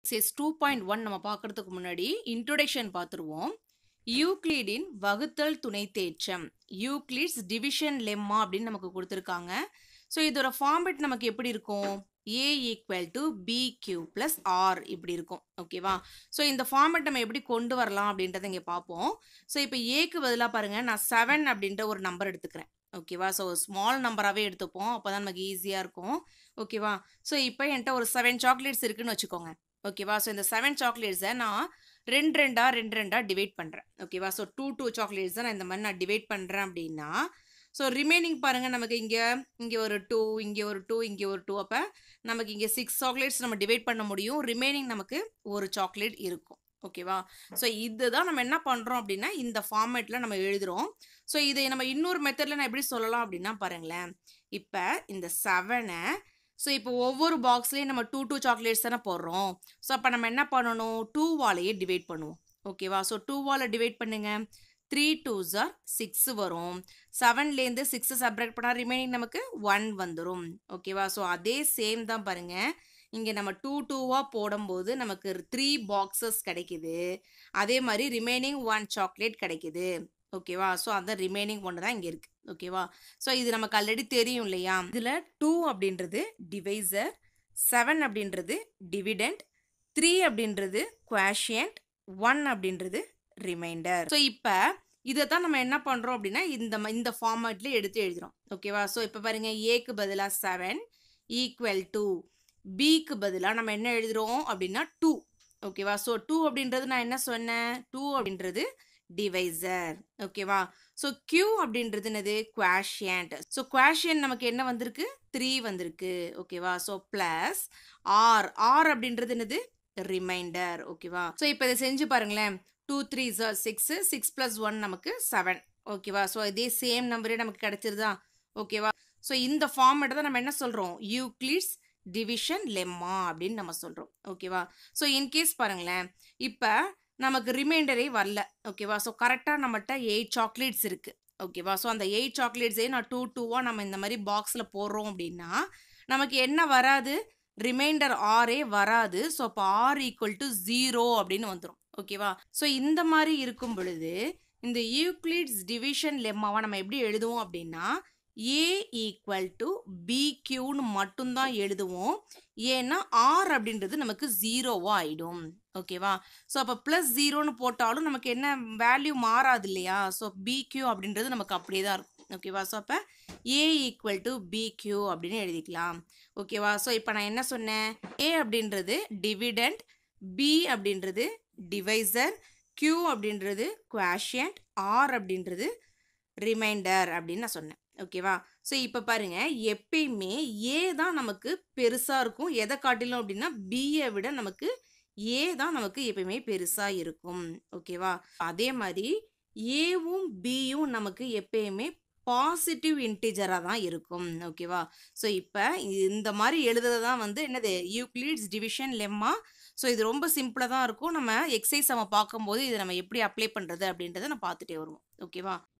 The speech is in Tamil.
எக்ஸைஸ் டூ பாயிண்ட் ஒன் நம்ம பார்க்கறதுக்கு முன்னாடி இன்ட்ரோடக்ஷன் பார்த்துருவோம் யூக்ளிடின் வகுத்தல் துணை தேற்றம் யூக்ளிட்ஸ் டிவிஷன் லெம்மா அப்படின்னு நமக்கு கொடுத்துருக்காங்க ஸோ இதோட ஃபார்மேட் நமக்கு எப்படி இருக்கும் A equal to B Q plus R இப்படி இருக்கும் ஓகேவா ஸோ இந்த ஃபார்மேட் நம்ம எப்படி கொண்டு வரலாம் அப்படின்றத இங்கே பார்ப்போம் ஸோ இப்போ ஏக்கு பதிலாக பாருங்கள் நான் செவன் அப்படின்ற ஒரு நம்பர் எடுத்துக்கிறேன் ஓகேவா ஸோ ஸ்மால் நம்பராகவே எடுத்துப்போம் அப்போ தான் நமக்கு ஈஸியாக இருக்கும் ஓகேவா ஸோ இப்போ என்கிட்ட ஒரு செவன் சாக்லேட்ஸ் இருக்குன்னு வச்சுக்கோங்க ஓகேவா ஸோ இந்த செவன் சாக்லேட்ஸை நான் ரெண்டு ரெண்டா ரெண்டு ரெண்டா டிவைட் பண்ணுறேன் ஓகேவா ஸோ டூ டூ சாக்லேட்ஸ் தான் நான் இந்த மாதிரி நான் டிவைட் பண்ணுறேன் அப்படின்னா ஸோ ரிமைனிங் பாருங்கள் நமக்கு இங்கே இங்கே ஒரு டூ இங்கே ஒரு டூ இங்கே ஒரு டூ அப்போ நமக்கு இங்கே சிக்ஸ் சாக்லேட்ஸ் நம்ம டிவைட் பண்ண முடியும் ரிமைனிங் நமக்கு ஒரு சாக்லேட் இருக்கும் ஓகேவா ஸோ இதுதான் நம்ம என்ன பண்ணுறோம் அப்படின்னா இந்த ஃபார்மேட்டில் நம்ம எழுதுகிறோம் ஸோ இதை நம்ம இன்னொரு மெத்தடில் நான் எப்படி சொல்லலாம் அப்படின்னா பாருங்களேன் இப்போ இந்த செவனை ஸோ இப்போ ஒவ்வொரு பாக்ஸ்லேயும் நம்ம டூ டூ சாக்லேட்ஸ் தானே போடுறோம் ஸோ அப்போ நம்ம என்ன பண்ணணும் டூ வாலையே டிவைட் பண்ணுவோம் ஓகேவா ஸோ டூ வாலை டிவைட் பண்ணுங்க த்ரீ டூ ஜார் சிக்ஸ் வரும் செவன்லேருந்து சிக்ஸை சப்ரேட் பண்ணால் ரிமைனிங் நமக்கு ஒன் வந்துடும் ஓகேவா ஸோ அதே சேம் தான் பாருங்கள் இங்கே நம்ம டூ டூவாக போடும்போது நமக்கு த்ரீ பாக்ஸஸ் கிடைக்குது அதே மாதிரி ரிமைனிங் ஒன் சாக்லேட் கிடைக்குது ஓகேவா ஸோ அந்த ரிமைனிங் ஒன்று தான் இங்கே இருக்குது ஓகேவா ஸோ இது நமக்கு ஆல்ரெடி தெரியும் இல்லையா இதில் டூ அப்படின்றது டிவைசர் செவன் அப்படின்றது டிவிடெண்ட் த்ரீ அப்படின்றது குவாஷியன்ட் ஒன் அப்படின்றது ரிமைண்டர் ஸோ இப்போ இதை தான் நம்ம என்ன பண்ணுறோம் அப்படின்னா இந்த இந்த ஃபார்மேட்ல எடுத்து எழுதுறோம் ஓகேவா ஸோ இப்போ பாருங்க ஏக்கு பதிலாக செவன் ஈக்குவல் டு பிக்கு பதிலாக நம்ம என்ன எழுதுறோம் அப்படின்னா டூ ஓகேவா ஸோ டூ அப்படின்றது நான் என்ன சொன்னேன் டூ அப்படின்றது டிவைசர் ஓகேவா ஸோ கியூ அப்படின்றது என்னது குவாஷியன்ட் ஸோ குவாஷியன்ட் நமக்கு என்ன வந்திருக்கு த்ரீ வந்திருக்கு ஓகேவா ஸோ ப்ளஸ் ஆர் ஆர் அப்படின்றது என்னது ரிமைண்டர் ஓகேவா ஸோ இப்போ இதை செஞ்சு பாருங்களேன் டூ த்ரீ ஜார் சிக்ஸு சிக்ஸ் ப்ளஸ் ஒன் நமக்கு செவன் ஓகேவா ஸோ இதே சேம் நம்பரே நமக்கு கிடைச்சிருதா ஓகேவா ஸோ இந்த ஃபார்மேட்டை தான் நம்ம என்ன சொல்கிறோம் யூக்ளிட்ஸ் டிவிஷன் லெம்மா அப்படின்னு நம்ம சொல்கிறோம் ஓகேவா ஸோ இன்கேஸ் பாருங்களேன் இப்போ நமக்கு ரிமைண்டரே வரல ஓகேவா ஸோ கரெக்டாக நம்மகிட்ட எயிட் சாக்லேட்ஸ் இருக்குது ஓகேவா ஸோ அந்த எயிட் சாக்லேட்ஸே நான் டூ டூவாக நம்ம இந்த மாதிரி பாக்ஸில் போடுறோம் அப்படின்னா நமக்கு என்ன வராது ரிமைண்டர் ஆரே வராது ஸோ அப்போ ஆர் ஈக்குவல் டு ஜீரோ அப்படின்னு வந்துடும் ஓகேவா ஸோ இந்த மாதிரி இருக்கும் பொழுது இந்த யூக்ளிட்ஸ் டிவிஷன் லெம்மாவை நம்ம எப்படி எழுதுவோம் அப்படின்னா ஏ ஈக்குவல் டு பி கியூன்னு மட்டும்தான் எழுதுவோம் ஏன்னா ஆர் அப்படின்றது நமக்கு ஜீரோவாக ஆயிடும் ஓகேவா ஸோ அப்போ ப்ளஸ் ஜீரோன்னு போட்டாலும் நமக்கு என்ன வேல்யூ மாறாது இல்லையா ஸோ பி கியூ அப்படின்றது நமக்கு அப்படியே தான் இருக்கும் ஓகேவா ஸோ அப்போ A equal to B Q அப்படின்னு எழுதிக்கலாம் ஓகேவா ஸோ இப்போ நான் என்ன சொன்னேன் ஏ அப்படின்றது டிவிடெண்ட் பி அப்படின்றது டிவைசர் கியூ அப்படின்றது குவாஷியன்ட் ஆர் அப்படின்றது ரிமைண்டர் அப்படின்னு நான் சொன்னேன் ஓகேவா ஸோ இப்போ பாருங்க எப்பயுமே ஏ தான் நமக்கு பெருசாக இருக்கும் எதை காட்டிலும் அப்படின்னா பியை விட நமக்கு ஏ தான் நமக்கு எப்பயுமே பெருசாக இருக்கும் ஓகேவா அதே மாதிரி ஏவும் பியும் நமக்கு எப்பயுமே பாசிட்டிவ் இன்டிஜராக தான் இருக்கும் ஓகேவா ஸோ இப்போ இந்த மாதிரி எழுதுறது தான் வந்து என்னது யூக்ளிட்ஸ் டிவிஷன் லெம்மா ஸோ இது ரொம்ப சிம்பிளாக தான் இருக்கும் நம்ம எக்ஸசைஸ் நம்ம பார்க்கும்போது இதை நம்ம எப்படி அப்ளை பண்ணுறது அப்படின்றத நம்ம பார்த்துட்டே வருவோம் ஓகேவா